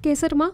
కేసర్మా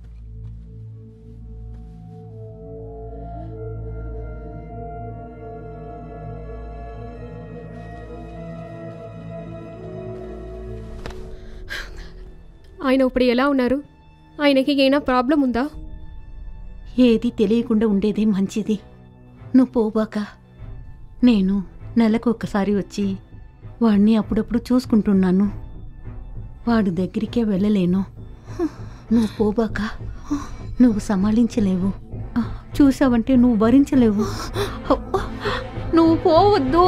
ఆయన ఇప్పుడు ఎలా ఉన్నారు ఆయనకి ఏమైనా ప్రాబ్లం ఉందా ఏది తెలియకుండా ఉండేదే మంచిది నువ్వు పోబాక నేను నెలకు ఒకసారి వచ్చి వాడిని అప్పుడప్పుడు చూసుకుంటున్నాను వాడి దగ్గరికే వెళ్ళలేను నువ్వు పోబాక నువ్వు సమాలించలేవు చూసావంటే నువ్వు భరించలేవు నువ్వు పోవద్దు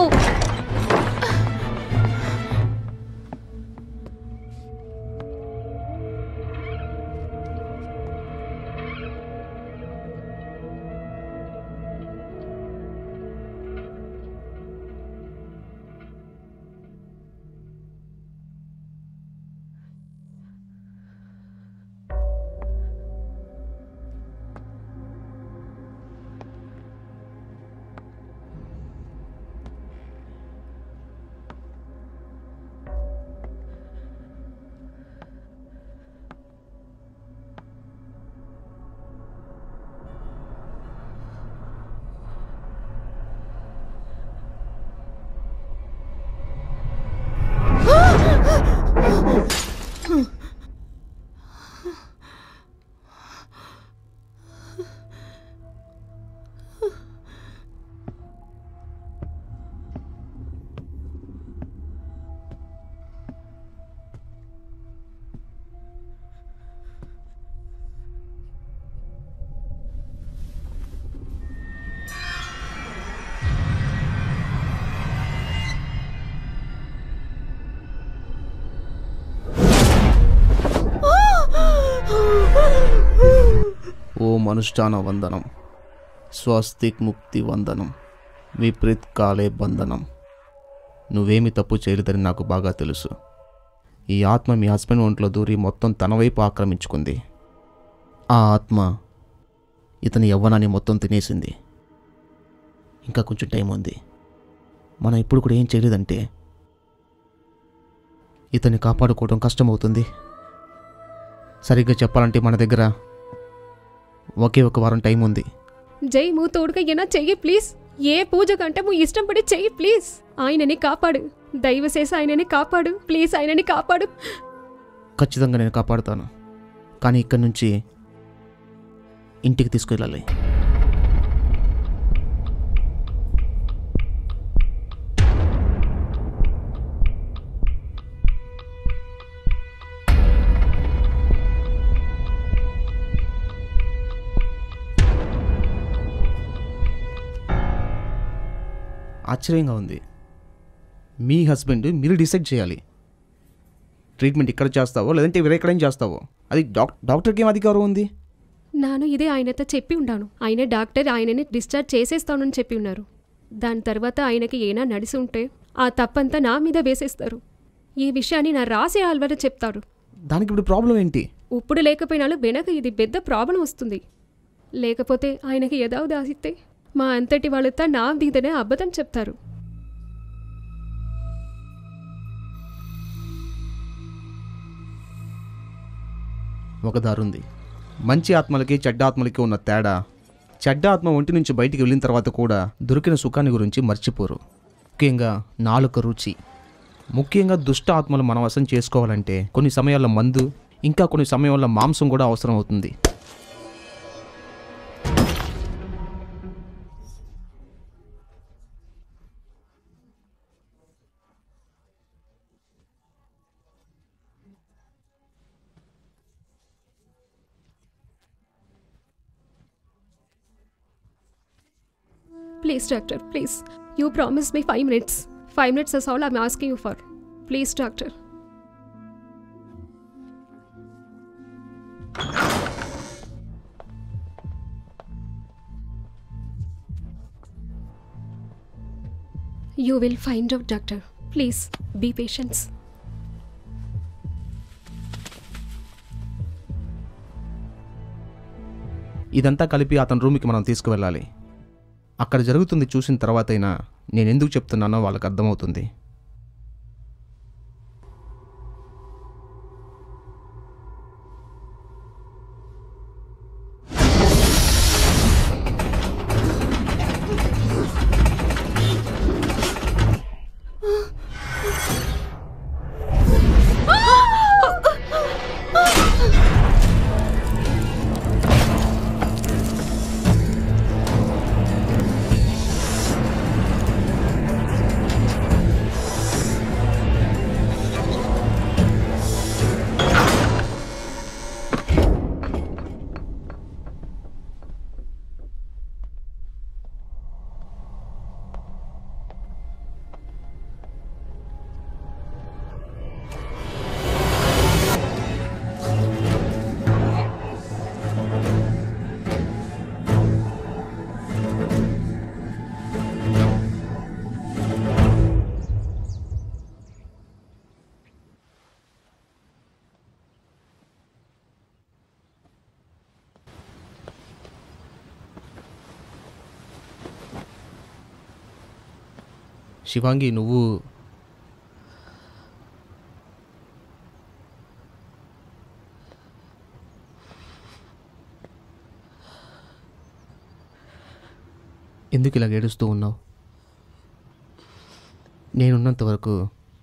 ఓం అనుష్ఠాన వందనం స్వస్తిక్ ముక్తి వందనం విపరీత్ కాలే బంధనం నువ్వేమి తప్పు చేయలేదని నాకు బాగా తెలుసు ఈ ఆత్మ మీ హస్బెండ్ ఒంట్లో దూరి మొత్తం తన వైపు ఆక్రమించుకుంది ఆ ఆత్మ ఇతని యవ్వనాన్ని మొత్తం తినేసింది ఇంకా కొంచెం టైం ఉంది మనం ఇప్పుడు కూడా ఏం చేయలేదంటే ఇతన్ని కాపాడుకోవడం కష్టమవుతుంది సరిగ్గా చెప్పాలంటే మన దగ్గర ఒకే ఒక వారం టైం ఉంది జై మూ తోడుగా ఏనా చెయ్యి ప్లీజ్ ఏ పూజ కంటే మూ ఇష్టం పడి చెయ్యి ప్లీజ్ ఆయనని కాపాడు దైవశేష ఆయనని కాపాడు ప్లీజ్ ఆయనని కాపాడు ఖచ్చితంగా నేను కాపాడుతాను కానీ ఇక్కడి నుంచి ఇంటికి తీసుకెళ్ళాలి ఆశ్చర్యంగా ఉంది మీ హస్బెండ్ మీరు డిసైడ్ చేయాలి ట్రీట్మెంట్ ఇక్కడ చేస్తావో లేదంటే వేరే ఎక్కడైనా చేస్తావో అది డాక్ డాక్టర్కి ఏం అధికారం ఉంది నాను ఇదే ఆయనతో చెప్పి ఉన్నాను ఆయన డాక్టర్ ఆయనని డిశ్చార్జ్ చేసేస్తానని చెప్పి ఉన్నారు దాని తర్వాత ఆయనకి ఏనా నడిసి ఉంటే ఆ తప్పంతా నా మీద వేసేస్తారు ఈ విషయాన్ని నా రాసే ఆల్వర చెప్తారు దానికి ఇప్పుడు ప్రాబ్లం ఏంటి ఇప్పుడు లేకపోయినాలు వెనక ఇది పెద్ద ప్రాబ్లం వస్తుంది లేకపోతే ఆయనకి యథావది ఆసిస్తే మా అంతటి వాళ్ళతో నా మీదనే అబద్ధం చెప్తారు ఒక దారుంది మంచి ఆత్మలకి చెడ్డ ఆత్మలకి ఉన్న తేడా చెడ్డ ఆత్మ ఒంటి నుంచి బయటికి వెళ్ళిన తర్వాత కూడా దొరికిన సుఖాన్ని గురించి మర్చిపోరు ముఖ్యంగా నాలుక రుచి ముఖ్యంగా దుష్ట ఆత్మలు మన వశం చేసుకోవాలంటే కొన్ని సమయాల్లో మందు ఇంకా కొన్ని సమయాల్లో మాంసం కూడా అవసరం అవుతుంది please doctor please you promise me five minutes five minutes is all I'm asking you for please doctor you will find out doctor please be patience ఇదంతా కలిపి అతని రూమ్కి మనం తీసుకువెళ్ళాలి అక్కడ జరుగుతుంది చూసిన తర్వాతైనా నేను ఎందుకు చెప్తున్నానో వాళ్ళకి అర్థమవుతుంది శివాంగి నువ్వు ఎందుకు ఇలా ఏడుస్తూ ఉన్నావు నేనున్నంత వరకు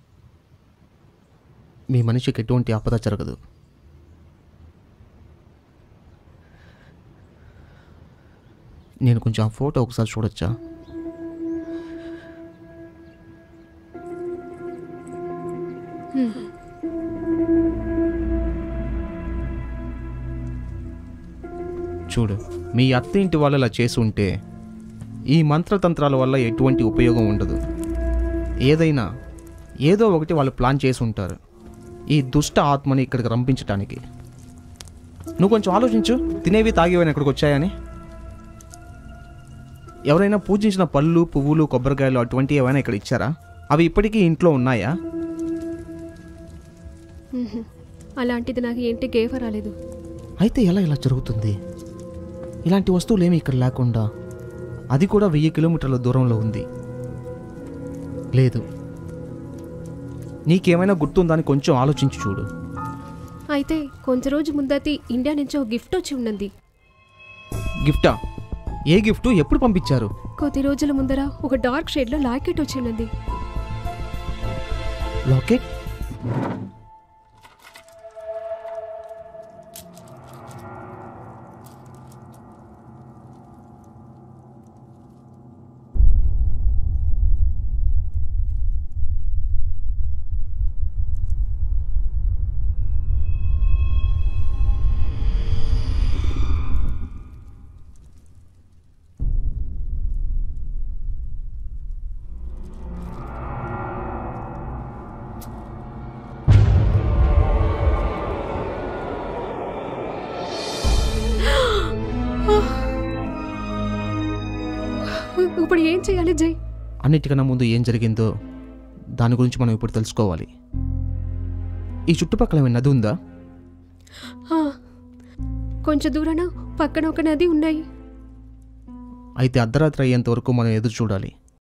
మీ మనిషికి ఎటువంటి ఆపద జరగదు నేను కొంచెం ఆ ఫోటో ఒకసారి చూడొచ్చా చూడు మీ అత్త ఇంటి వాళ్ళు ఇలా చేసి ఉంటే ఈ మంత్రతంత్రాల వల్ల ఎటువంటి ఉపయోగం ఉండదు ఏదైనా ఏదో ఒకటి వాళ్ళు ప్లాన్ చేసి ఉంటారు ఈ దుష్ట ఆత్మని ఇక్కడికి రంపించటానికి నువ్వు కొంచెం ఆలోచించు తినేవి తాగేవని ఇక్కడికి వచ్చాయని ఎవరైనా పూజించిన పళ్ళు పువ్వులు కొబ్బరికాయలు అటువంటివి ఏమైనా ఇక్కడ ఇచ్చారా అవి ఇప్పటికీ ఇంట్లో ఉన్నాయా మ్హూ. అలాంటిది నాకు ఏంటి గేఫ రాలేదు అయితే ఎలా ఇలా జరుగుతుంది ఇలాంటి వస్తువులు ఏమి ఇక్కడ లేకుండా అది కూడా వెయ్యి కిలోమీటర్ల దూరంలో ఉంది లేదు నీకేమైనా గుర్తుందని కొంచెం ఆలోచించి చూడు అయితే కొంచెం రోజు ముందతి ఇండియా నుంచి ఒక గిఫ్ట్ వచ్చి ఉన్నది గిఫ్టా ఏ గిఫ్ట్ ఎప్పుడు పంపించారు కొద్ది రోజుల ముందర ఒక డార్క్ షేడ్లో లాకెట్ వచ్చి ఉన్నది లాకెట్ ఇప్పుడు ఏం చేయాలి జై అన్నిటికన్నా ముందు ఏం జరిగిందో దాని గురించి మనం ఇప్పుడు తెలుసుకోవాలి ఈ చుట్టుపక్కల ఏమైనా నది ఉందా ఆ, కొంచెం దూరాన పక్కన ఒక నది ఉన్నాయి అయితే అర్ధరాత్రి అయ్యేంత వరకు మనం ఎదురు చూడాలి